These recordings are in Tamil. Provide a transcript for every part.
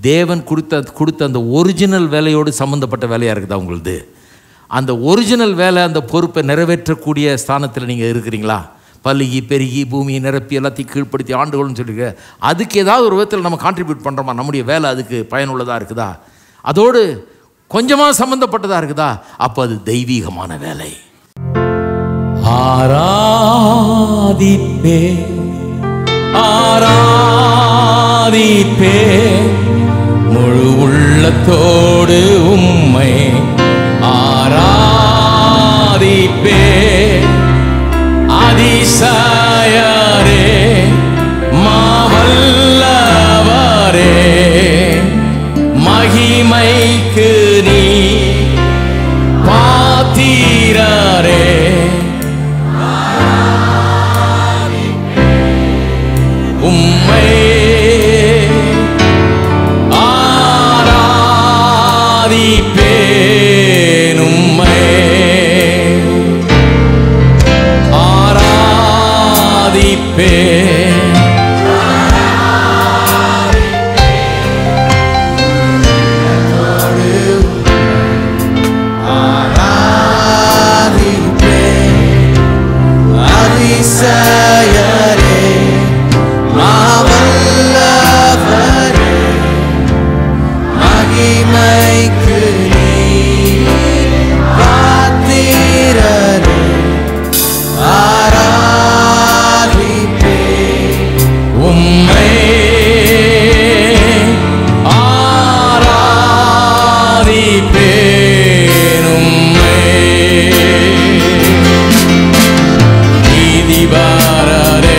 தேவன் கொடுத்த கொடுத்த அந்த ஒரிஜினல் வேலையோடு சம்மந்தப்பட்ட வேலையாக இருக்குதா உங்களுது அந்த ஒரிஜினல் வேலை அந்த பொறுப்பை நிறைவேற்றக்கூடிய ஸ்தானத்தில் நீங்கள் இருக்கிறீங்களா பல்லுகி பெருகி பூமியை நிரப்பி எல்லாத்தையும் கீழ்ப்படுத்தி ஆண்டுகள்னு சொல்லியிருக்க அதுக்கு ஏதாவது ஒரு விதத்தில் நம்ம கான்ட்ரிபியூட் பண்ணுறோமா நம்முடைய வேலை அதுக்கு பயனுள்ளதாக இருக்குதா அதோடு கொஞ்சமாக சம்மந்தப்பட்டதாக இருக்குதா அப்போ அது தெய்வீகமான வேலை ஆராதிப்பே ஆராதிப்பே முழு உள்ளத்தோடு உம்மை ஆராதிப்பே அதிசயரே மாவல்லவரே மகிமைக்கு நீ பாத்திரரே உம்மை ஆராதிப்பேன் உம்மை ஆராதிப்பேன் அதிசயரே மாவல்லவரே மகிமைக்கு நீர் பாத்திரரே ஆராதிப்பே உம்மை ஆராதிப்பேன் உம்மை நீதிபாரரே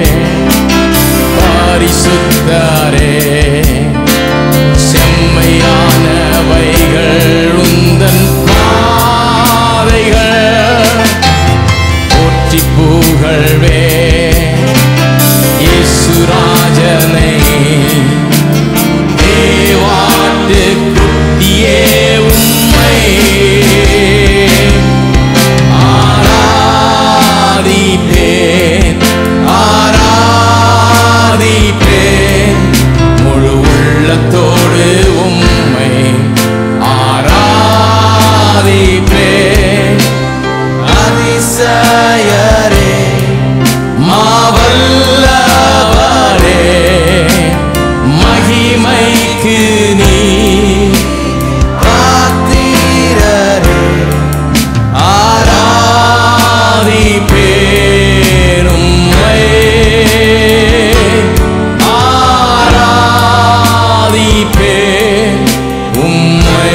பரிசுத்தரே செம்மையானவைகள் உந்தன் பாதைகள் போற்றி புகழ்வே இயேசுராஜனை தேவாட்டு குட்டியே உம்மை ஆராதிப்பேன் ஆராதிப்பேன் முழு உள்ளத்தோடு உம்மை ஆராதிப்பேன் அதிசயரே மாவல்லவரே மகிமைக்கு நீ பாத்திரரே ஆராதிப்பேன் உம்மை ஆராதிப்பேன் உம்மை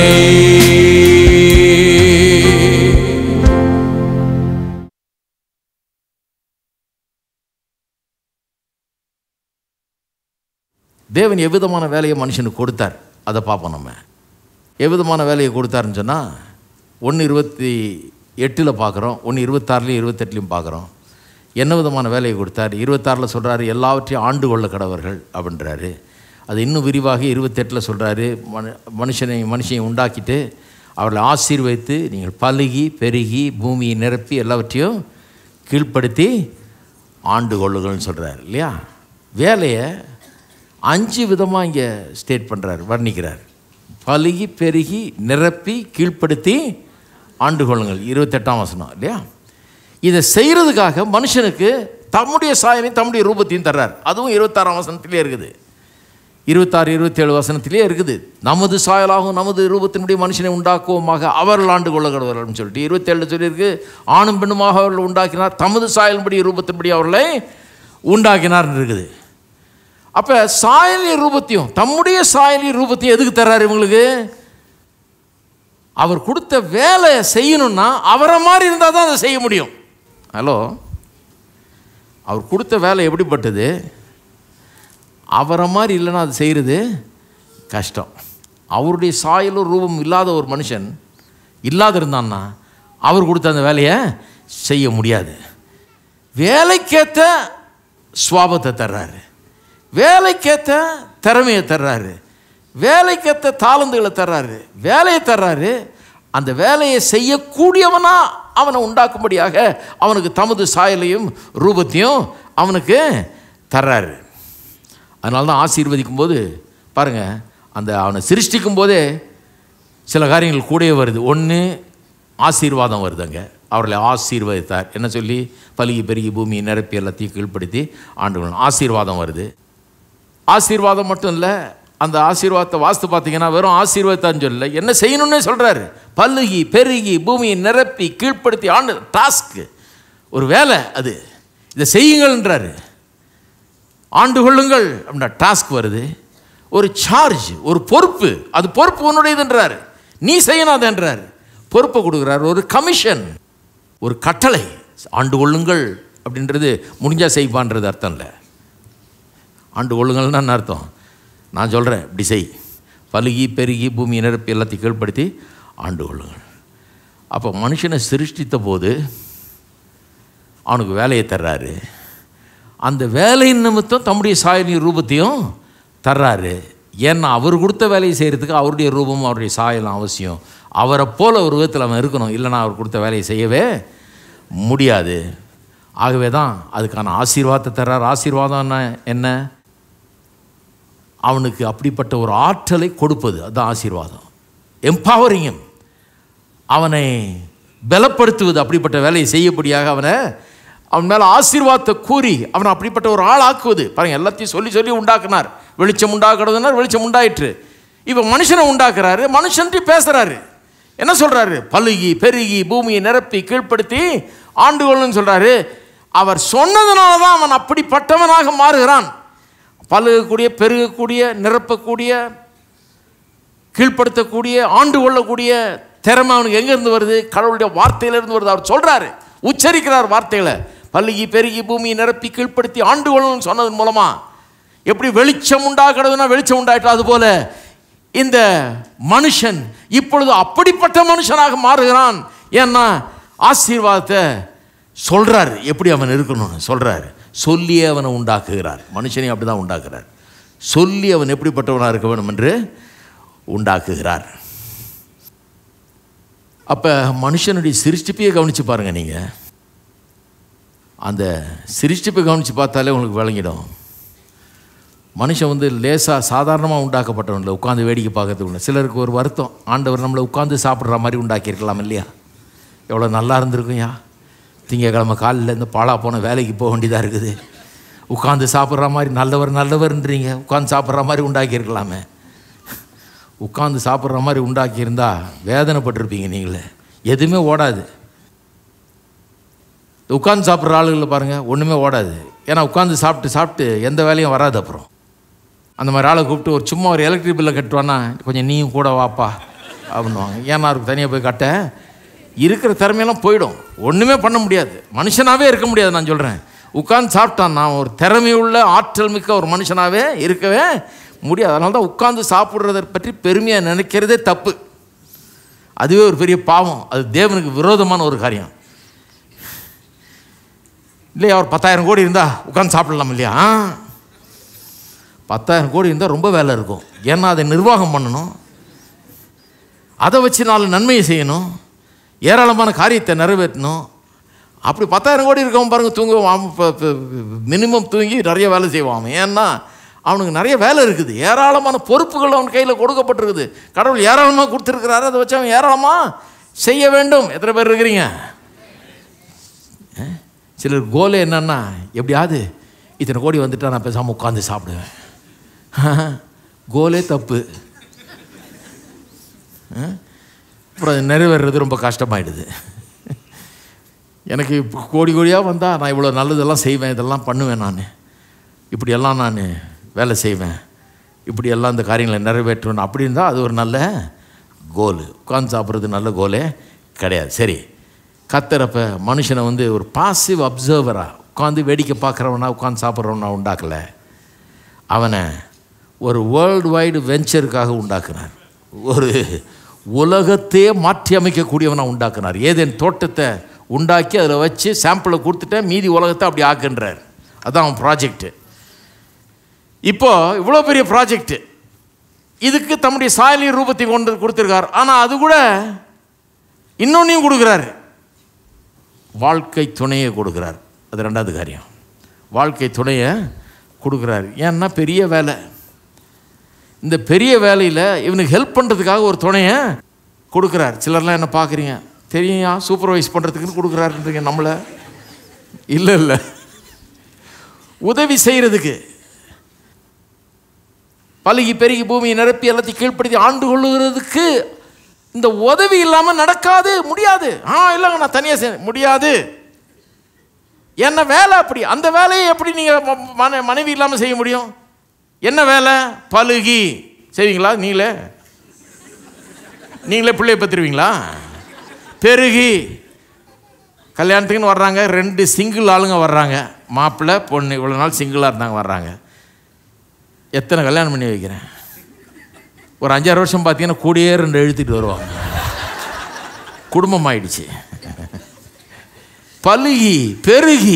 தேவன் எவ்விதமான வேலையை மனுஷனுக்கு கொடுத்தார் அதை பார்ப்போம் நம்ம எவ்விதமான வேலையை கொடுத்தாருன்னு சொன்னால் ஒன்று இருபத்தி எட்டில் பார்க்குறோம் ஒன்று இருபத்தாறுலையும் இருபத்தெட்டுலையும் பார்க்குறோம் என்ன விதமான வேலையை கொடுத்தார் இருபத்தாறில் சொல்கிறாரு எல்லாவற்றையும் ஆண்டு கொள்ள கடவர்கள் அப்படின்றாரு அது இன்னும் விரிவாக இருபத்தெட்டில் சொல்கிறாரு மனு மனுஷனை மனுஷனை உண்டாக்கிட்டு அவர்களை ஆசீர்வைத்து நீங்கள் பலுகி பெருகி பூமியை நிரப்பி எல்லாவற்றையும் கீழ்ப்படுத்தி ஆண்டு கொள்ளுகள்னு சொல்கிறார் இல்லையா வேலையை அஞ்சு விதமாக இங்கே ஸ்டேட் பண்ணுறார் வர்ணிக்கிறார் பலுகி பெருகி நிரப்பி கீழ்ப்படுத்தி ஆண்டு கொள்ளுங்கள் இருபத்தெட்டாம் வசனம் இல்லையா இதை செய்கிறதுக்காக மனுஷனுக்கு தம்முடைய சாயலையும் தம்முடைய ரூபத்தையும் தர்றார் அதுவும் இருபத்தாறாம் வசனத்திலே இருக்குது இருபத்தாறு இருபத்தேழு வசனத்திலே இருக்குது நமது சாயலாகவும் நமது ரூபத்தினுடைய மனுஷனை உண்டாக்குவோமாக அவர்கள் ஆண்டு கொள்ளப்படுவார்கள்னு சொல்லிட்டு இருபத்தேழு சொல்லியிருக்கு ஆணும் பெண்ணுமாக அவர்கள் உண்டாக்கினார் தமது சாயலின்படி ரூபத்தின்படி அவர்களை உண்டாக்கினார்னு இருக்குது அப்போ சாயலிய ரூபத்தையும் தம்முடைய சாயலிய ரூபத்தையும் எதுக்கு தர்றாரு இவங்களுக்கு அவர் கொடுத்த வேலை செய்யணும்னா அவரை மாதிரி இருந்தால் தான் அதை செய்ய முடியும் ஹலோ அவர் கொடுத்த வேலை எப்படிப்பட்டது அவரை மாதிரி இல்லைன்னா அது செய்கிறது கஷ்டம் அவருடைய சாயலும் ரூபம் இல்லாத ஒரு மனுஷன் இல்லாத இருந்தான்னா அவர் கொடுத்த அந்த வேலையை செய்ய முடியாது வேலைக்கேற்ற சுவாபத்தை தர்றாரு வேலைக்கேற்ற திறமையை தர்றாரு வேலைக்கேற்ற தாளந்துகளை தர்றாரு வேலையை தர்றாரு அந்த வேலையை செய்யக்கூடியவனா அவனை உண்டாக்கும்படியாக அவனுக்கு தமது சாயலையும் ரூபத்தையும் அவனுக்கு தர்றாரு அதனால தான் ஆசீர்வதிக்கும் போது பாருங்கள் அந்த அவனை சிருஷ்டிக்கும் போதே சில காரியங்கள் கூடவே வருது ஒன்று ஆசீர்வாதம் வருதுங்க அவர்களை ஆசீர்வதித்தார் என்ன சொல்லி பலுகி பெருகி பூமியை நிரப்பி எல்லாத்தையும் கீழ்ப்படுத்தி ஆண்டு ஆசீர்வாதம் வருது ஆசீர்வாதம் மட்டும் இல்லை அந்த ஆசீர்வாதத்தை வாஸ்து பார்த்தீங்கன்னா வெறும் ஆசீர்வாதத்தான்னு சொல்லல என்ன செய்யணும்னே சொல்கிறாரு பல்லுகி பெருகி பூமியை நிரப்பி கீழ்ப்படுத்தி ஆண்டு டாஸ்க்கு ஒரு வேலை அது இதை செய்யுங்கள்ன்றாரு ஆண்டு கொள்ளுங்கள் அப்படின்னா டாஸ்க் வருது ஒரு சார்ஜ் ஒரு பொறுப்பு அது பொறுப்பு உன்னுடையதுன்றாரு நீ செய்யணும் அதன்றார் பொறுப்பை கொடுக்குறாரு ஒரு கமிஷன் ஒரு கட்டளை ஆண்டு கொள்ளுங்கள் அப்படின்றது முடிஞ்சா செய்வான்றது அர்த்தம் இல்லை ஆண்டு கொள்ளுங்கள்னு என்ன அர்த்தம் நான் சொல்கிறேன் இப்படி செய் பலுகி பெருகி பூமி நிரப்பி எல்லாத்தையும் கீழ்ப்படுத்தி ஆண்டு கொள்ளுங்கள் அப்போ மனுஷனை சிருஷ்டித்த போது அவனுக்கு வேலையை தர்றாரு அந்த வேலையின் நிமித்தம் தம்முடைய சாயலின் ரூபத்தையும் தர்றாரு ஏன்னா அவர் கொடுத்த வேலையை செய்கிறதுக்கு அவருடைய ரூபமும் அவருடைய சாயலும் அவசியம் அவரை போல ஒரு விதத்தில் அவன் இருக்கணும் இல்லைன்னா அவர் கொடுத்த வேலையை செய்யவே முடியாது ஆகவே தான் அதுக்கான ஆசீர்வாதத்தை தர்றார் ஆசீர்வாதம் என்ன என்ன அவனுக்கு அப்படிப்பட்ட ஒரு ஆற்றலை கொடுப்பது அதுதான் ஆசீர்வாதம் எம்பவரிங் அவனை பலப்படுத்துவது அப்படிப்பட்ட வேலையை செய்யப்படியாக அவனை அவன் மேலே ஆசீர்வாதத்தை கூறி அவனை அப்படிப்பட்ட ஒரு ஆள் ஆக்குவது பாருங்க எல்லாத்தையும் சொல்லி சொல்லி உண்டாக்குனார் வெளிச்சம் உண்டாக்குறதுனார் வெளிச்சம் உண்டாயிற்று இப்போ மனுஷனை உண்டாக்குறாரு மனுஷன்ட்டு பேசுகிறாரு என்ன சொல்கிறாரு பலுகி பெருகி பூமியை நிரப்பி கீழ்ப்படுத்தி ஆண்டுகொள்ளுன்னு சொல்கிறாரு அவர் சொன்னதுனால தான் அவன் அப்படிப்பட்டவனாக மாறுகிறான் பழுகக்கூடிய பெருகக்கூடிய நிரப்பக்கூடிய கீழ்ப்படுத்தக்கூடிய ஆண்டு கொள்ளக்கூடிய திறமை அவனுக்கு எங்கேருந்து வருது கடவுளுடைய வார்த்தையிலிருந்து வருது அவர் சொல்கிறாரு உச்சரிக்கிறார் வார்த்தைகளை பல்லுகி பெருகி பூமியை நிரப்பி கீழ்ப்படுத்தி ஆண்டு கொள்ளணும்னு சொன்னதன் மூலமாக எப்படி வெளிச்சம் உண்டாகிறதுனா வெளிச்சம் உண்டாயிட்டு அதுபோல இந்த மனுஷன் இப்பொழுது அப்படிப்பட்ட மனுஷனாக மாறுகிறான் ஏன்னா ஆசீர்வாதத்தை சொல்கிறாரு எப்படி அவன் இருக்கணும்னு சொல்கிறாரு சொல்லியே அவனை உண்டாக்குகிறார் மனுஷனை அப்படி தான் உண்டாக்குறார் சொல்லி அவன் எப்படிப்பட்டவனாக இருக்க வேண்டும் என்று உண்டாக்குகிறார் அப்போ மனுஷனுடைய சிருஷ்டிப்பையே கவனித்து பாருங்கள் நீங்கள் அந்த சிருஷ்டிப்பை கவனித்து பார்த்தாலே உங்களுக்கு விளங்கிடும் மனுஷன் வந்து லேசாக சாதாரணமாக உண்டாக்கப்பட்டவன் இல்லை உட்காந்து வேடிக்கை பார்க்கறதுக்கு இல்லை சிலருக்கு ஒரு வருத்தம் ஆண்டவர் நம்மளை உட்காந்து சாப்பிட்ற மாதிரி உண்டாக்கியிருக்கலாம் இல்லையா எவ்வளோ நல்லா இருந்திருக்கும்யா திங்கக்கிழமை காலையில் இருந்து பாழா போன வேலைக்கு போக வேண்டியதாக இருக்குது உட்காந்து சாப்பிட்ற மாதிரி நல்லவர் நல்லவர்ன்றீங்க உட்காந்து சாப்பிட்ற மாதிரி உண்டாக்கியிருக்கலாமே உட்காந்து சாப்பிட்ற மாதிரி உண்டாக்கியிருந்தா வேதனைப்பட்டிருப்பீங்க நீங்களே எதுவுமே ஓடாது உட்காந்து சாப்பிட்ற ஆளுகளை பாருங்கள் ஒன்றுமே ஓடாது ஏன்னா உட்காந்து சாப்பிட்டு சாப்பிட்டு எந்த வேலையும் வராது அப்புறம் அந்த மாதிரி ஆளை கூப்பிட்டு ஒரு சும்மா ஒரு எலக்ட்ரிக் பில்லை கட்டுவானா கொஞ்சம் நீயும் கூட வாப்பா அப்படின்வாங்க ஏன்னா அவருக்கு தனியாக போய் கட்ட இருக்கிற திறமையெல்லாம் போயிடும் ஒன்றுமே பண்ண முடியாது மனுஷனாகவே இருக்க முடியாது நான் சொல்கிறேன் உட்காந்து சாப்பிட்டான் நான் ஒரு திறமையுள்ள ஆற்றல் மிக்க ஒரு மனுஷனாகவே இருக்கவே முடியாது அதனால தான் உட்காந்து சாப்பிட்றதை பற்றி பெருமையாக நினைக்கிறதே தப்பு அதுவே ஒரு பெரிய பாவம் அது தேவனுக்கு விரோதமான ஒரு காரியம் இல்லையா ஒரு பத்தாயிரம் கோடி இருந்தால் உட்காந்து சாப்பிடலாம் இல்லையா ஆ. பத்தாயிரம் கோடி இருந்தால் ரொம்ப வேலை இருக்கும் ஏன்னா அதை நிர்வாகம் பண்ணணும் அதை வச்சு நாலு நன்மையை செய்யணும் ஏராளமான காரியத்தை நிறைவேற்றணும் அப்படி பத்தாயிரம் கோடி இருக்கவன் பாருங்கள் தூங்குவான் மினிமம் தூங்கி நிறைய வேலை செய்வான் அவன். ஏன்னா அவனுக்கு நிறைய வேலை இருக்குது ஏராளமான பொறுப்புகள் அவன் கையில் கொடுக்கப்பட்டிருக்குது கடவுள் ஏராளமாக கொடுத்துருக்கிறாரு அதை வச்சு அவன் ஏராளமாக செய்ய வேண்டும் எத்தனை பேர் இருக்கிறீங்க சிலர் கோலே என்னன்னா எப்படியாவது இத்தனை கோடி வந்துட்டா நான் பேசாமல் உட்காந்து சாப்பிடுவேன் கோலே தப்பு ஆ? அப்புறம் அது நிறைவேறது ரொம்ப கஷ்டமாயிடுது எனக்கு இப்போ கோடி கோடியாக வந்தால் நான் இவ்வளோ நல்லதெல்லாம் செய்வேன் இதெல்லாம் பண்ணுவேன் நான் இப்படியெல்லாம் நான் வேலை செய்வேன் இப்படியெல்லாம் இந்த காரியங்களை நிறைவேற்றுவேன் அப்படி இருந்தால் அது ஒரு நல்ல கோல் உட்காந்து சாப்பிட்றது நல்ல கோலே கிடையாது சரி கத்துறப்ப மனுஷனை வந்து ஒரு பாசிவ் அப்சர்வராக உட்காந்து வேடிக்கை பார்க்குறவனா உட்காந்து சாப்பிட்றவனா உண்டாக்கலை அவனை ஒரு வேர்ல்டு வைடு வெஞ்சருக்காக உண்டாக்குனார் ஒரு உலகத்தையே மாற்றி அமைக்கக்கூடியவனை உண்டாக்குனார் ஏதேன் தோட்டத்தை உண்டாக்கி அதில் வச்சு சாம்பிளை கொடுத்துட்டேன் மீதி உலகத்தை அப்படி ஆக்குன்றார் அதான் அவன் ப்ராஜெக்ட்டு இப்போ இவ்வளோ பெரிய ப்ராஜெக்ட்டு இதுக்கு தம்முடைய சாயலி ரூபத்தை கொண்டு கொடுத்துருக்கார் ஆனால் அது கூட இன்னொன்னையும் கொடுக்குறாரு வாழ்க்கை துணையை கொடுக்குறார் அது ரெண்டாவது காரியம் வாழ்க்கை துணையை கொடுக்குறாரு ஏன்னா பெரிய வேலை இந்த பெரிய வேலையில் இவனுக்கு ஹெல்ப் பண்ணுறதுக்காக ஒரு துணையை கொடுக்குறார் சிலர்லாம் என்ன பார்க்குறீங்க தெரியுயா சூப்பர்வைஸ் பண்ணுறதுக்குன்னு கொடுக்குறாருன்றீங்க நம்மளை இல்லை இல்லை உதவி செய்கிறதுக்கு பழுகி பெருகி பூமியை நிரப்பி எல்லாத்தையும் கீழ்ப்படுத்தி ஆண்டு கொள்ளுகிறதுக்கு இந்த உதவி இல்லாமல் நடக்காது முடியாது ஆ இல்லைங்க நான் தனியாக செய்ய முடியாது என்ன வேலை அப்படி அந்த வேலையை எப்படி நீங்கள் மன மனைவி இல்லாமல் செய்ய முடியும் என்ன வேலை பழுகி செய்வீங்களா நீங்களே நீங்களே பிள்ளைய பத்திருவீங்களா பெருகி கல்யாணத்துக்குன்னு வர்றாங்க ரெண்டு சிங்கிள் ஆளுங்க வர்றாங்க மாப்பிள்ளை பொண்ணு இவ்வளோ நாள் சிங்கிளாக இருந்தாங்க வர்றாங்க எத்தனை கல்யாணம் பண்ணி வைக்கிறேன் ஒரு அஞ்சாறு வருஷம் பார்த்தீங்கன்னா கூடயே ரெண்டு எழுத்துட்டு வருவாங்க குடும்பம் ஆயிடுச்சு பழுகி பெருகி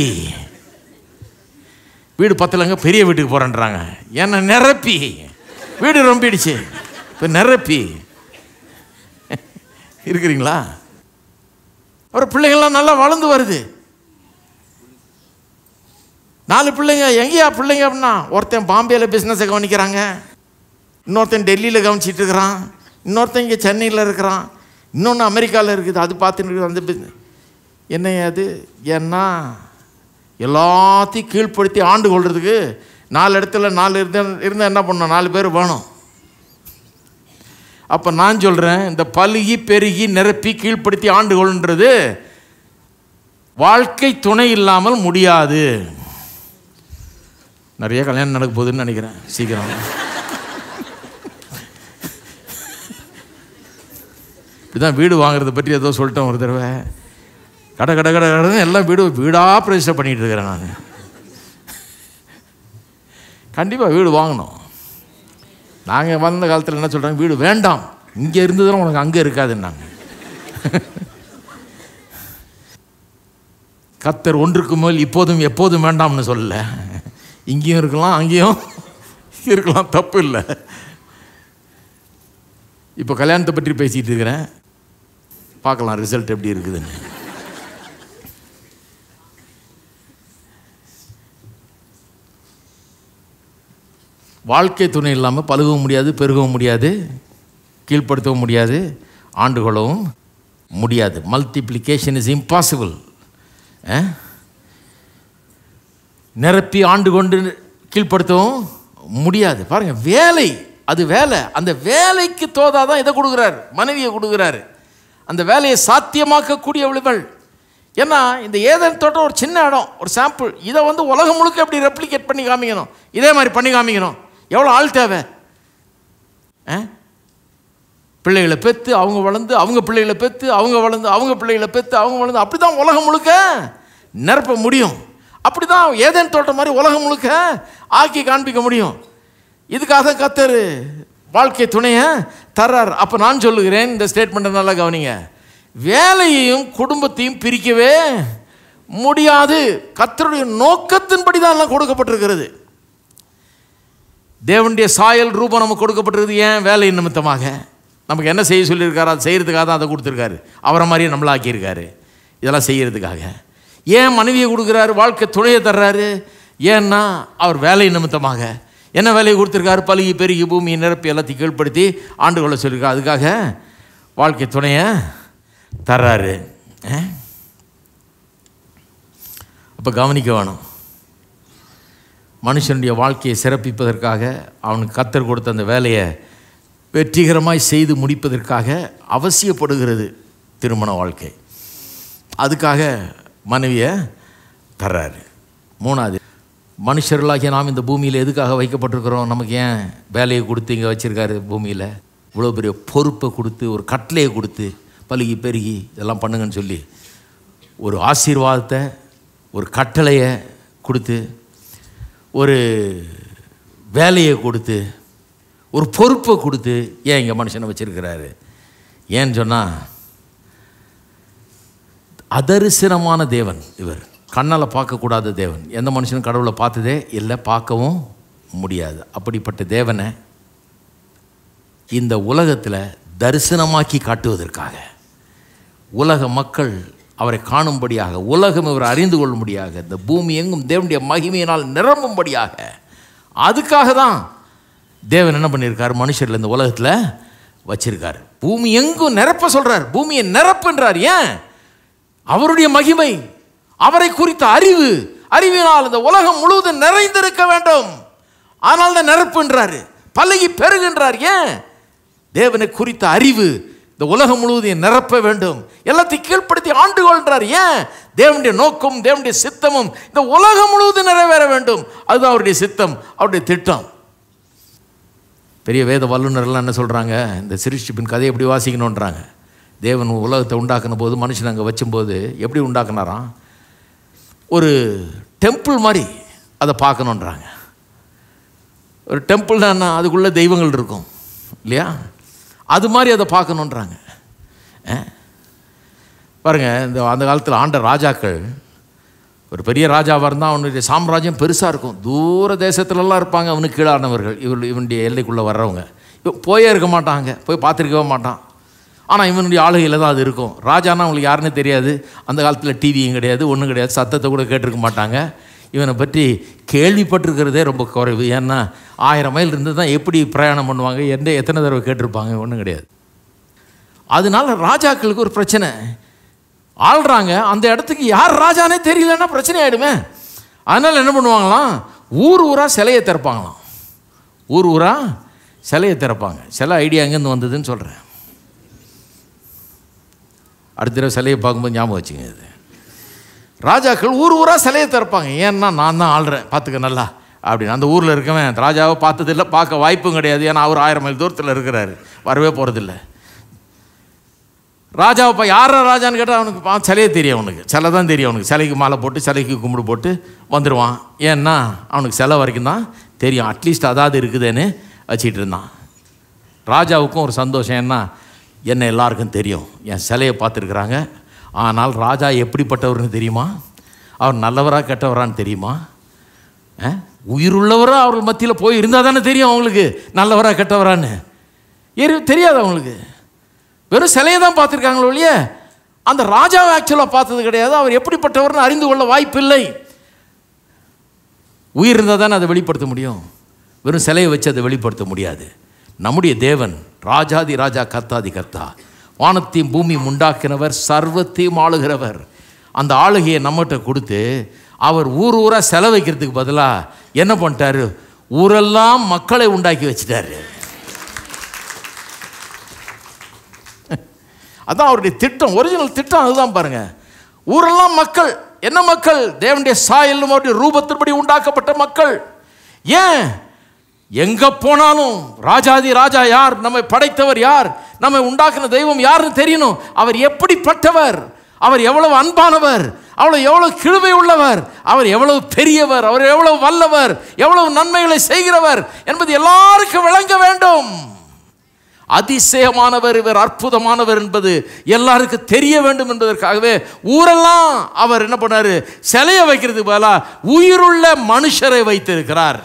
வீடு பத்தலைங்க பெரிய வீட்டுக்கு போகிறேன்றாங்க ஏன்னா நிரப்பி வீடு ரொம்பிடுச்சு இப்போ நிரப்பி இருக்கிறீங்களா அப்புறம் பிள்ளைங்கள்லாம் நல்லா வளர்ந்து வருது நாலு பிள்ளைங்க எங்கேயா பிள்ளைங்க அப்படின்னா ஒருத்தன் பாம்பேயில் பிஸ்னஸை கவனிக்கிறாங்க இன்னொருத்தன் டெல்லியில் கவனிச்சிட்டு இருக்கிறான் இன்னொருத்தன் இங்கே சென்னையில் இருக்கிறான் இன்னொன்று அமெரிக்காவில் இருக்குது அது பார்த்துட்டு இருக்குது அந்த business. என்ன அது ஏன்னா எல்லாத்தையும் கீழ்ப்படுத்தி ஆண்டு கொள்றதுக்கு நாலு இடத்துல நாலு இருந்த இருந்தால் என்ன பண்ணணும் நாலு பேர் வேணும் அப்போ நான் சொல்கிறேன் இந்த பழுகி பெருகி நிரப்பி கீழ்ப்படுத்தி ஆண்டு கொள்ன்றது வாழ்க்கை துணை இல்லாமல் முடியாது நிறைய கல்யாணம் நடக்க போகுதுன்னு நினைக்கிறேன் சீக்கிரம் இப்படிதான் வீடு வாங்குறத பற்றி ஏதோ சொல்லிட்டேன் ஒரு தடவை கடை கடை கடை கடைன்னு எல்லாம் வீடு வீடாக பிரதிஷ்டை பண்ணிட்டு இருக்கிறேன் நான் கண்டிப்பாக வீடு வாங்கணும் நாங்கள் வந்த காலத்தில் என்ன சொல்கிறாங்க வீடு வேண்டாம் இங்கே இருந்ததுன்னா உனக்கு அங்கே இருக்காதுன்னாங்க கத்தர் ஒன்றுக்கு மேல் இப்போதும் எப்போதும் வேண்டாம்னு சொல்லல இங்கேயும் இருக்கலாம் அங்கேயும் இருக்கலாம் தப்பு இல்லை இப்போ கல்யாணத்தை பற்றி பேசிகிட்டு இருக்கிறேன் பார்க்கலாம் ரிசல்ட் எப்படி இருக்குதுன்னு வாழ்க்கை துணை இல்லாமல் பழுகவும் முடியாது பெருகவும் முடியாது கீழ்ப்படுத்தவும் முடியாது ஆண்டு கொள்ளவும் முடியாது மல்டிப்ளிகேஷன் இஸ் இம்பாசிபிள் நிரப்பி ஆண்டு கொண்டு கீழ்ப்படுத்தவும் முடியாது பாருங்க வேலை அது வேலை அந்த வேலைக்கு தோதாதான் இதை கொடுக்குறார் மனைவியை கொடுக்குறாரு அந்த வேலையை சாத்தியமாக்கக்கூடியவள் ஏன்னா இந்த ஏதேன் தோட்டம் ஒரு சின்ன இடம் ஒரு சாம்பிள் இதை வந்து உலகம் முழுக்க எப்படி ரெப்ளிகேட் பண்ணி காமிக்கணும் இதே மாதிரி பண்ணி காமிக்கணும் எவ்வளோ ஆள் தேவை ஆ? பிள்ளைகளை பெற்று அவங்க வளர்ந்து அவங்க பிள்ளைகளை பெற்று அவங்க வளர்ந்து அவங்க பிள்ளைகளை பெற்று அவங்க வளர்ந்து அப்படி தான் உலகம் முழுக்க நிரப்ப முடியும் அப்படி தான் ஏதேன் தோட்டம் மாதிரி உலகம் முழுக்க ஆக்கி காண்பிக்க முடியும் இதுக்காக கத்தர் வாழ்க்கை துணையை தர்றார் அப்போ நான் சொல்லுகிறேன் இந்த ஸ்டேட்மெண்ட்டை நல்லா கவனிங்க வேலையையும் குடும்பத்தையும் பிரிக்கவே முடியாது கத்தருடைய நோக்கத்தின்படி தான் எல்லாம் கொடுக்கப்பட்டிருக்கிறது தேவனுடைய சாயல் ரூபம் நமக்கு கொடுக்கப்பட்டிருக்குது ஏன் வேலை நிமித்தமாக நமக்கு என்ன செய்ய சொல்லியிருக்காரு அதை செய்கிறதுக்காக தான் அதை கொடுத்துருக்காரு அவரை மாதிரியே நம்மள ஆக்கியிருக்காரு இதெல்லாம் செய்கிறதுக்காக ஏன் மனைவியை கொடுக்குறாரு வாழ்க்கை துணையை தர்றாரு ஏன்னா அவர் வேலை நிமித்தமாக என்ன வேலையை கொடுத்துருக்காரு பழுகி பெருகி பூமியை நிரப்பி எல்லாத்தையும் கீழ்ப்படுத்தி ஆண்டு கொள்ள சொல்லியிருக்காரு அதுக்காக வாழ்க்கை துணையை தர்றாரு அப்போ கவனிக்க வேணும் மனுஷனுடைய வாழ்க்கையை சிறப்பிப்பதற்காக அவனுக்கு கத்தர் கொடுத்த அந்த வேலையை வெற்றிகரமாய் செய்து முடிப்பதற்காக அவசியப்படுகிறது திருமண வாழ்க்கை அதுக்காக மனைவியை தர்றாரு மூணாவது மனுஷர்களாகிய நாம் இந்த பூமியில் எதுக்காக வைக்கப்பட்டிருக்கிறோம் நமக்கு ஏன் வேலையை கொடுத்து இங்கே வச்சுருக்காரு பூமியில் இவ்வளோ பெரிய பொறுப்பை கொடுத்து ஒரு கட்டளையை கொடுத்து பழுகி பெருகி இதெல்லாம் பண்ணுங்கன்னு சொல்லி ஒரு ஆசீர்வாதத்தை ஒரு கட்டளையை கொடுத்து ஒரு வேலையை கொடுத்து ஒரு பொறுப்பை கொடுத்து ஏன் இங்கே மனுஷனை வச்சிருக்கிறாரு ஏன்னு சொன்னால் அதரிசனமான தேவன் இவர் கண்ணால் பார்க்கக்கூடாத தேவன் எந்த மனுஷனும் கடவுளை பார்த்ததே இல்லை பார்க்கவும் முடியாது அப்படிப்பட்ட தேவனை இந்த உலகத்தில் தரிசனமாக்கி காட்டுவதற்காக உலக மக்கள் அவரை காணும்படியாக உலகம் இவர் அறிந்து கொள்ளும்படியாக இந்த பூமி எங்கும் தேவனுடைய மகிமையினால் நிரம்பும்படியாக அதுக்காக தான் தேவன் என்ன பண்ணியிருக்காரு மனுஷர்ல இந்த உலகத்தில் வச்சிருக்காரு பூமி எங்கும் நிரப்ப சொல்றார் பூமியை நிரப்புன்றார் ஏன் அவருடைய மகிமை அவரை குறித்த அறிவு அறிவினால் இந்த உலகம் முழுவதும் நிறைந்திருக்க வேண்டும் ஆனால் தான் நிரப்புன்றாரு பல்லகி பெருகின்றார் ஏன் தேவனை குறித்த அறிவு இந்த உலகம் முழுவதும் நிரப்ப வேண்டும் எல்லாத்தையும் கீழ்ப்படுத்தி ஆண்டு கொள்றார் ஏன் தேவனுடைய நோக்கம் தேவனுடைய சித்தமும் இந்த உலகம் முழுவதும் நிறைவேற வேண்டும் அதுதான் அவருடைய சித்தம் அவருடைய திட்டம் பெரிய வேத வல்லுநர்லாம் என்ன சொல்கிறாங்க இந்த சிருஷ்டிப்பின் கதையை எப்படி வாசிக்கணுன்றாங்க தேவன் உலகத்தை உண்டாக்குன போது மனுஷன் அங்கே வச்சும்போது எப்படி உண்டாக்குனாராம் ஒரு டெம்பிள் மாதிரி அதை பார்க்கணுன்றாங்க ஒரு டெம்பிள்னா என்ன அதுக்குள்ளே தெய்வங்கள் இருக்கும் இல்லையா அது மாதிரி அதை பார்க்கணுன்றாங்க அஹ்? பாருங்க இந்த அந்த காலத்தில் ஆண்ட ராஜாக்கள் ஒரு பெரிய ராஜாவாக இருந்தால் அவனுடைய சாம்ராஜ்யம் பெருசாக இருக்கும் தூர தேசத்துலலாம் இருப்பாங்க அவனுக்கு கீழானவர்கள் இவள் இவனுடைய எல்லைக்குள்ளே வர்றவங்க இவன் போயே இருக்க மாட்டாங்க போய் பார்த்துருக்கவே மாட்டான் ஆனால் இவனுடைய ஆளுகையில் தான் அது இருக்கும் ராஜானா அவங்களுக்கு யாருன்னு தெரியாது அந்த காலத்தில் டிவியும் கிடையாது ஒன்றும் கிடையாது சத்தத்தை கூட கேட்டிருக்க மாட்டாங்க இவனை பற்றி கேள்விப்பட்டிருக்கிறதே ரொம்ப குறைவு ஏன்னா ஆயிரம் மைல் இருந்து தான் எப்படி பிரயாணம் பண்ணுவாங்க எந்த எத்தனை தடவை கேட்டிருப்பாங்க ஒன்றும் கிடையாது அதனால ராஜாக்களுக்கு ஒரு பிரச்சனை ஆள்றாங்க அந்த இடத்துக்கு யார் ராஜானே தெரியலன்னா பிரச்சனை ஆயிடுமே அதனால் என்ன பண்ணுவாங்களாம் ஊர் ஊராக சிலையை திறப்பாங்களாம் ஊர் ஊராக சிலையை திறப்பாங்க சிலை ஐடியா எங்கேருந்து வந்ததுன்னு சொல்கிறேன் அடுத்த தடவை சிலையை பார்க்கும்போது ஞாபகம் வச்சுங்க இது ராஜாக்கள் ஊர் ஊராக சிலையை திறப்பாங்க ஏன்னா நான் தான் ஆள்றேன் பார்த்துக்க நல்லா அப்படின்னு அந்த ஊரில் இருக்கவன் ராஜாவை பார்த்ததில்ல பார்க்க வாய்ப்பும் கிடையாது ஏன்னா அவர் ஆயிரம் மைல் தூரத்தில் இருக்கிறாரு வரவே போகிறதில்ல ராஜாவை இப்போ யாரா ராஜான்னு கேட்டால் அவனுக்கு பா சிலையே தெரியும் அவனுக்கு சிலை தான் தெரியும் அவனுக்கு சிலைக்கு மாலை போட்டு சிலைக்கு கும்பிடு போட்டு வந்துடுவான் ஏன்னா அவனுக்கு சிலை வரைக்கும் தான் தெரியும் அட்லீஸ்ட் அதாவது இருக்குதுன்னு வச்சிட்டு இருந்தான் ராஜாவுக்கும் ஒரு சந்தோஷம் என்ன என்ன எல்லாருக்கும் தெரியும் என் சிலையை பார்த்துருக்குறாங்க ஆனால் ராஜா எப்படிப்பட்டவர்னு தெரியுமா அவர் நல்லவரா கெட்டவரான்னு தெரியுமா அஹ்? உயிருள்ளவரா அவர்கள் மத்தியில் போய் இருந்தால் தானே தெரியும் அவங்களுக்கு நல்லவரா கெட்டவரான்னு எரி தெரியாது அவங்களுக்கு வெறும் சிலையை தான் பார்த்துருக்காங்களோ ஒழிய அந்த ராஜாவை ஆக்சுவலாக பார்த்தது கிடையாது அவர் எப்படிப்பட்டவர்னு அறிந்து கொள்ள வாய்ப்பில்லை உயிர் இருந்தால் தானே அதை வெளிப்படுத்த முடியும் வெறும் சிலையை வச்சு அதை வெளிப்படுத்த முடியாது நம்முடைய தேவன் ராஜாதி ராஜா கர்த்தாதி கர்த்தா வானத்தையும் பூமி உண்டாக்கினவர் சர்வத்தையும் ஆளுகிறவர் அந்த ஆளுகையை நம்மகிட்ட கொடுத்து அவர் ஊர் ஊராக செலவைக்கிறதுக்கு பதிலாக என்ன பண்ணிட்டாரு ஊரெல்லாம் மக்களை உண்டாக்கி வச்சிட்டாரு அதான் அவருடைய திட்டம் ஒரிஜினல் திட்டம் அதுதான் பாருங்க ஊரெல்லாம் மக்கள் என்ன மக்கள் தேவனுடைய சாயலும் அவருடைய ரூபத்தின்படி உண்டாக்கப்பட்ட மக்கள் ஏன் எங்க போனாலும் ராஜாதி ராஜா யார் நம்மை படைத்தவர் யார் நம்மை உண்டாக்கின தெய்வம் யாருன்னு தெரியணும் அவர் எப்படிப்பட்டவர் அவர் எவ்வளவு அன்பானவர் அவ்வளவு எவ்வளவு கிழுவை உள்ளவர் அவர் எவ்வளவு பெரியவர் அவர் எவ்வளவு வல்லவர் எவ்வளவு நன்மைகளை செய்கிறவர் என்பது எல்லாருக்கும் விளங்க வேண்டும் அதிசயமானவர் இவர் அற்புதமானவர் என்பது எல்லாருக்கும் தெரிய வேண்டும் என்பதற்காகவே ஊரெல்லாம் அவர் என்ன பண்ணாரு சிலையை வைக்கிறதுக்கு பதிலாக உயிருள்ள மனுஷரை வைத்திருக்கிறார்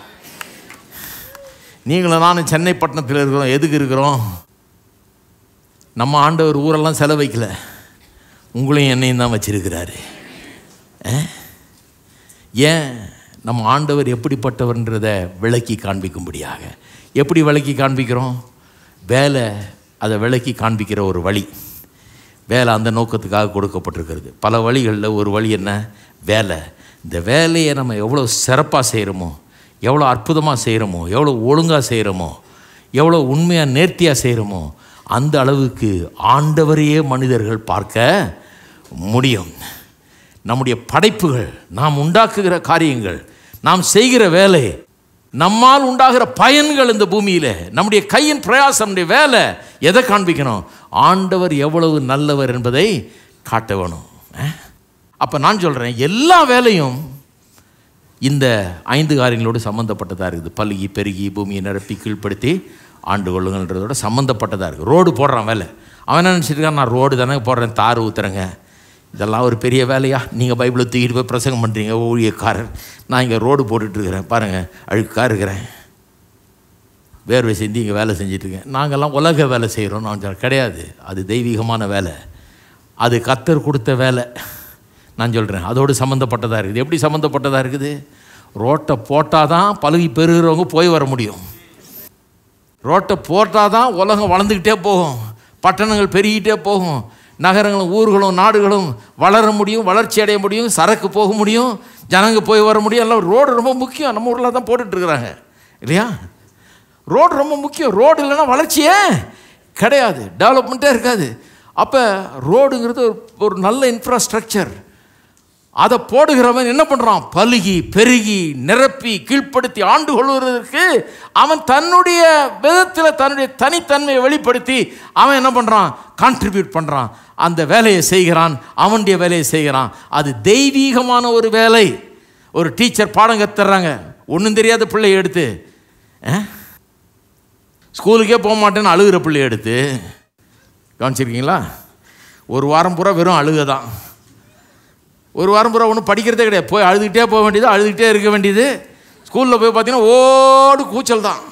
நீங்களும் நானும் சென்னை பட்டணத்தில் இருக்கிறோம் எதுக்கு இருக்கிறோம் நம்ம ஆண்டவர் ஊரெல்லாம் சிலை வைக்கல உங்களையும் என்னையும் தான் வச்சிருக்கிறாரு அஹ்? ஏன் நம்ம ஆண்டவர் எப்படிப்பட்டவர்ன்றதை விளக்கி காண்பிக்கும்படியாக எப்படி விளக்கி காண்பிக்கிறோம் வேலை அதை விளக்கி காண்பிக்கிற ஒரு வழி வேலை அந்த நோக்கத்துக்காக கொடுக்கப்பட்டிருக்கிறது பல வழிகளில் ஒரு வழி என்ன வேலை இந்த வேலையை நம்ம எவ்வளோ சிறப்பாக செய்கிறோமோ எவ்வளோ அற்புதமாக செய்கிறோமோ எவ்வளோ ஒழுங்காக செய்கிறோமோ எவ்வளோ உண்மையாக நேர்த்தியாக செய்கிறோமோ அந்த அளவுக்கு ஆண்டவரையே மனிதர்கள் பார்க்க முடியும் நம்முடைய படைப்புகள் நாம் உண்டாக்குகிற காரியங்கள் நாம் செய்கிற வேலை நம்மால் உண்டாகிற பயன்கள் இந்த பூமியில் நம்முடைய கையின் பிரயாசம் நம்முடைய வேலை எதை காண்பிக்கணும் ஆண்டவர் எவ்வளவு நல்லவர் என்பதை காட்ட வேணும் அப்போ நான் சொல்கிறேன் எல்லா வேலையும் இந்த ஐந்து காரியங்களோடு சம்மந்தப்பட்டதாக இருக்குது பல்கி பெருகி பூமியை நிரப்பி கீழ்ப்படுத்தி ஆண்டு கொள்ளுங்கன்றதோட சம்மந்தப்பட்டதாக இருக்குது ரோடு போடுறான் வேலை அவன் என்ன நினச்சிட்டு இருக்கான் நான் ரோடு தானே போடுறேன் தார் ஊத்துறேங்க இதெல்லாம் ஒரு பெரிய வேலையா நீங்கள் பைபிளை தூக்கிட்டு போய் பிரசங்கம் பண்ணுறீங்க ஊழியக்காரர் நான் இங்கே ரோடு போட்டுட்ருக்கிறேன் பாருங்கள் அழுக்காக இருக்கிறேன் வேர்வை செஞ்சு இங்கே வேலை செஞ்சிட்ருக்கேன் நாங்கள்லாம் உலக வேலை செய்கிறோம் நான் சொல்றேன், கிடையாது அது தெய்வீகமான வேலை அது கத்தர் கொடுத்த வேலை நான் சொல்கிறேன் அதோடு சம்மந்தப்பட்டதாக இருக்குது எப்படி சம்மந்தப்பட்டதாக இருக்குது ரோட்டை போட்டால் தான் பழகி பெறுகிறவங்க போய் வர முடியும் ரோட்டை போட்டால் தான் உலகம் வளர்ந்துக்கிட்டே போகும் பட்டணங்கள் பெருகிட்டே போகும் நகரங்களும் ஊர்களும் நாடுகளும் வளர முடியும் வளர்ச்சி அடைய முடியும் சரக்கு போக முடியும் ஜனங்க போய் வர முடியும் எல்லாம் ரோடு ரொம்ப முக்கியம் நம்ம ஊரில் தான் போட்டுட்ருக்குறாங்க இல்லையா ரோடு ரொம்ப முக்கியம் ரோடு இல்லைன்னா வளர்ச்சியே கிடையாது டெவலப்மெண்ட்டே இருக்காது அப்போ ரோடுங்கிறது ஒரு ஒரு நல்ல இன்ஃப்ராஸ்ட்ரக்சர் அதை போடுகிறவன் என்ன பண்ணுறான் பலுகி பெருகி நிரப்பி கீழ்ப்படுத்தி ஆண்டு கொள்வதற்கு அவன் தன்னுடைய விதத்தில் தன்னுடைய தனித்தன்மையை வெளிப்படுத்தி அவன் என்ன பண்ணுறான் கான்ட்ரிபியூட் பண்ணுறான் அந்த வேலையை செய்கிறான் அவனுடைய வேலையை செய்கிறான் அது தெய்வீகமான ஒரு வேலை ஒரு டீச்சர் பாடம் கத்துறாங்க ஒன்றும் தெரியாத பிள்ளையை எடுத்து அஹ், ஸ்கூலுக்கே போக மாட்டேன்னு அழுகிற பிள்ளையை எடுத்து கவனிச்சிருக்கீங்களா ஒரு வாரம் பூரா வெறும் அழுகை தான் ஒரு வாரம் பூரா ஒன்றும் படிக்கிறதே கிடையாது போய் அழுதுகிட்டே போக வேண்டியது அழுதுகிட்டே இருக்க வேண்டியது ஸ்கூலில் போய் பார்த்தீங்கன்னா ஓடு கூச்சல் தான்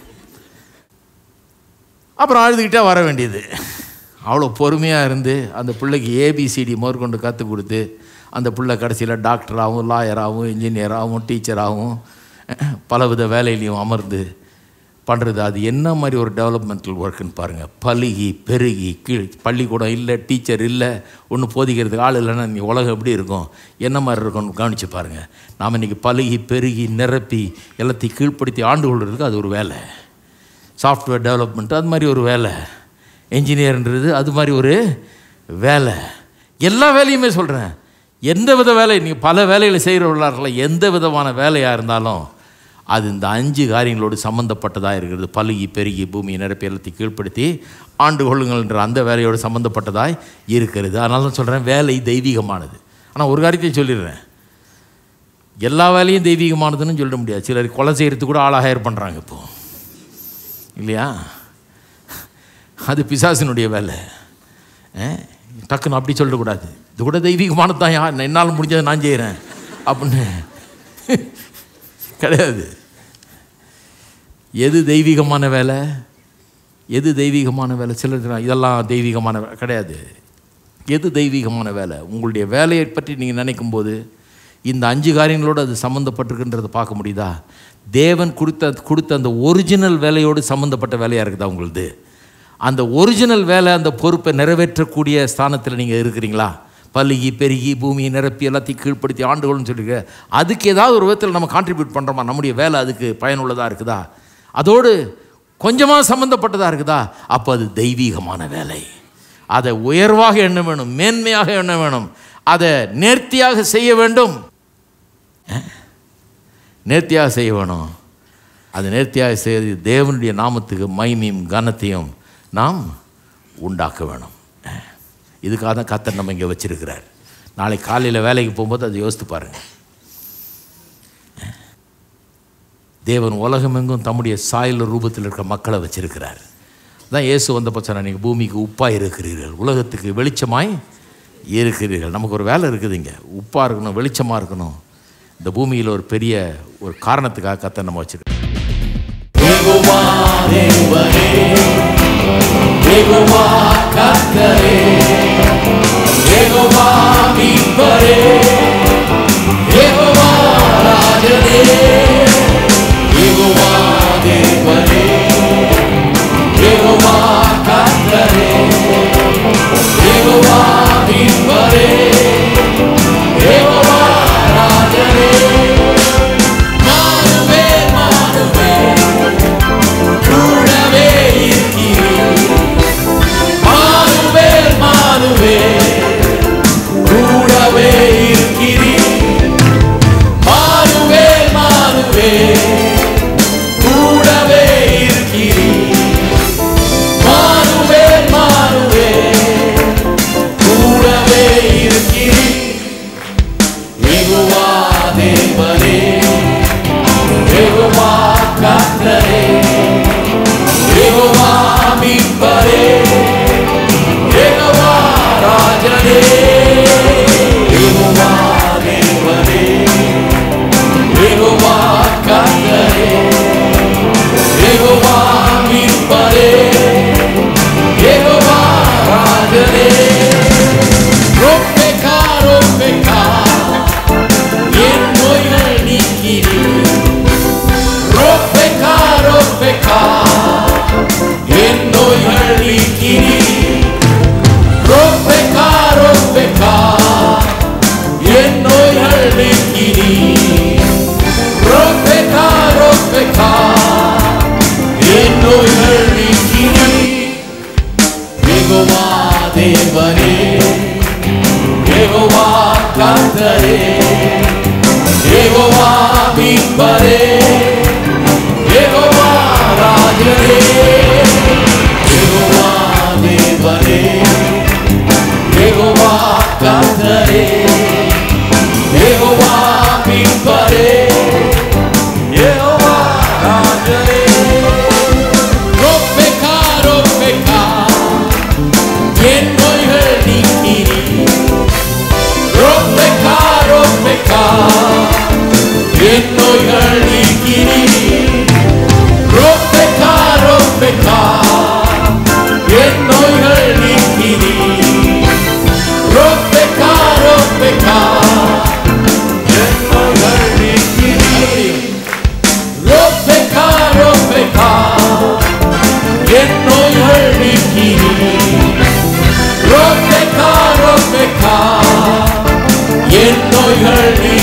அப்புறம் அழுதுகிட்டே வர வேண்டியது அவ்வளோ பொறுமையாக இருந்து அந்த பிள்ளைக்கு ஏபிசிடி முதற்கொண்டு கற்றுக் கொடுத்து அந்த பிள்ளை கடைசியில் டாக்டராகவும் லாயராகவும் இன்ஜினியராகவும் டீச்சராகவும் பலவித வேலையிலையும் அமர்ந்து பண்ணுறது அது என்ன மாதிரி ஒரு டெவலப்மெண்டல் ஒர்க்குன்னு பாருங்கள் பழுகி பெருகி கீழ் பள்ளிக்கூடம் இல்லை டீச்சர் இல்லை ஒன்றும் போதிக்கிறதுக்கு ஆள் இல்லைன்னா நீ உலகம் எப்படி இருக்கும் என்ன மாதிரி இருக்கும்னு கவனித்து பாருங்கள் நாம் இன்றைக்கி பழுகி பெருகி நிரப்பி எல்லாத்தையும் கீழ்ப்படுத்தி ஆண்டு கொள்றதுக்கு அது ஒரு வேலை சாஃப்ட்வேர் டெவலப்மெண்ட் அது மாதிரி ஒரு வேலை என்ஜினியர்ன்றது அது மாதிரி ஒரு வேலை எல்லா வேலையுமே சொல்கிறேன் எந்த வித வேலை நீங்கள் பல வேலைகளை செய்கிறவர்களாக எந்த விதமான வேலையாக இருந்தாலும் அது இந்த அஞ்சு காரியங்களோடு சம்மந்தப்பட்டதாக இருக்கிறது பழுகி பெருகி பூமியை நிரப்பி எல்லாத்தையும் கீழ்ப்படுத்தி ஆண்டு கொள்ளுங்கள்ன்ற அந்த வேலையோடு சம்மந்தப்பட்டதாய் இருக்கிறது அதனால தான் சொல்கிறேன் வேலை தெய்வீகமானது ஆனால் ஒரு காரியத்தையும் சொல்லிடுறேன் எல்லா வேலையும் தெய்வீகமானதுன்னு சொல்ல முடியாது சிலர் கொலை செய்கிறதுக்கு கூட ஆளாக ஹயர் பண்ணுறாங்க இப்போது இல்லையா அது பிசாசினுடைய வேலை அஹ், டக்குன்னு அப்படி சொல்லக்கூடாது இது கூட தெய்வீகமானது தான் யார் என்னால் முடிஞ்சதை நான் செய்கிறேன் அப்படின்னு கிடையாது எது தெய்வீகமான வேலை எது தெய்வீகமான வேலை சிலர் சொல்றாங்க, இதெல்லாம் தெய்வீகமான வே-" கிடையாது எது தெய்வீகமான வேலை உங்களுடைய வேலையை பற்றி நீங்கள் நினைக்கும்போது இந்த அஞ்சு காரியங்களோடு அது சம்மந்தப்பட்டிருக்குன்றதை பார்க்க முடியுதா தேவன் கொடுத்த கொடுத்த அந்த ஒரிஜினல் வேலையோடு சம்மந்தப்பட்ட வேலையாக இருக்குதா உங்களுது அந்த ஒரிஜினல் வேலை அந்த பொறுப்பை நிறைவேற்றக்கூடிய ஸ்தானத்தில் நீங்கள் இருக்கிறீங்களா பல்லுகி பெருகி பூமியை நிரப்பி எல்லாத்தையும் கீழ்ப்படுத்தி ஆண்டுகள்னு சொல்லியிருக்க அதுக்கு ஏதாவது ஒரு விதத்தில் நம்ம கான்ட்ரிபியூட் பண்ணுறோமா நம்முடைய வேலை அதுக்கு பயனுள்ளதாக இருக்குதா அதோடு கொஞ்சமாக சம்மந்தப்பட்டதாக இருக்குதா அப்போ அது தெய்வீகமான வேலை அதை உயர்வாக எண்ண வேணும் மேன்மையாக எண்ண வேணும் அதை நேர்த்தியாக செய்ய வேண்டும் அஹ்? நேர்த்தியாக செய்ய வேணும் அது நேர்த்தியாக செய்து தேவனுடைய நாமத்துக்கு மைமையும் கனத்தையும் நாம் உண்டாக்க வேணும் அஹ். இதுக்காக தான் கத்தர் நம்ம இங்கே வச்சிருக்கிறார் நாளை காலையில் வேலைக்கு போகும்போது அதை யோசித்து பாருங்கள் தேவன் உலகமெங்கும் தம்முடைய சாயல் ரூபத்தில் இருக்கிற மக்களை வச்சிருக்கிறார் தான் இயேசு வந்தப்போ சொன்னார் நீங்கள் பூமிக்கு உப்பாக இருக்கிறீர்கள் உலகத்துக்கு வெளிச்சமாய் இருக்கிறீர்கள் நமக்கு ஒரு வேலை இருக்குது இங்கே உப்பாக இருக்கணும் வெளிச்சமாக இருக்கணும் இந்த பூமியில் ஒரு பெரிய ஒரு காரணத்துக்காக கத்தை நம்ம வச்சிருக்கோம் யெகோவா தேவனே யெகோவா கர்த்தரே யெகோவா மீட்பரே யெகோவா ராஜனே யெகோவா தேவனே யெகோவா கர்த்தரே யெகோவா மீட்பரே யெகோவா ராஜனே மானுவே மானுவே கூடவே இருக்கிறீர் மானுவே மானுவே கூடவே இருக்கிறீர் மானுவே மானுவே கூடவே இருக்கிறீர் மானுவே மானுவே கூடவே இருக்கிறீர் யெகோவா தேவனே யெகோவா கர்த்தரே யெகோவா மீட்பரே யெகோவா ராஜனே யெகோவா தேவனே யெகோவா கர்த்தரே யெகோவா மீட்பரே யெகோவா ராஜனே ரொப்பெக்கா ரொப்பெக்கா என் நோய்கள் நீக்கிறீர் ரொப்பெக்கா ரொப்பெக்கா நன்மைகள் நீ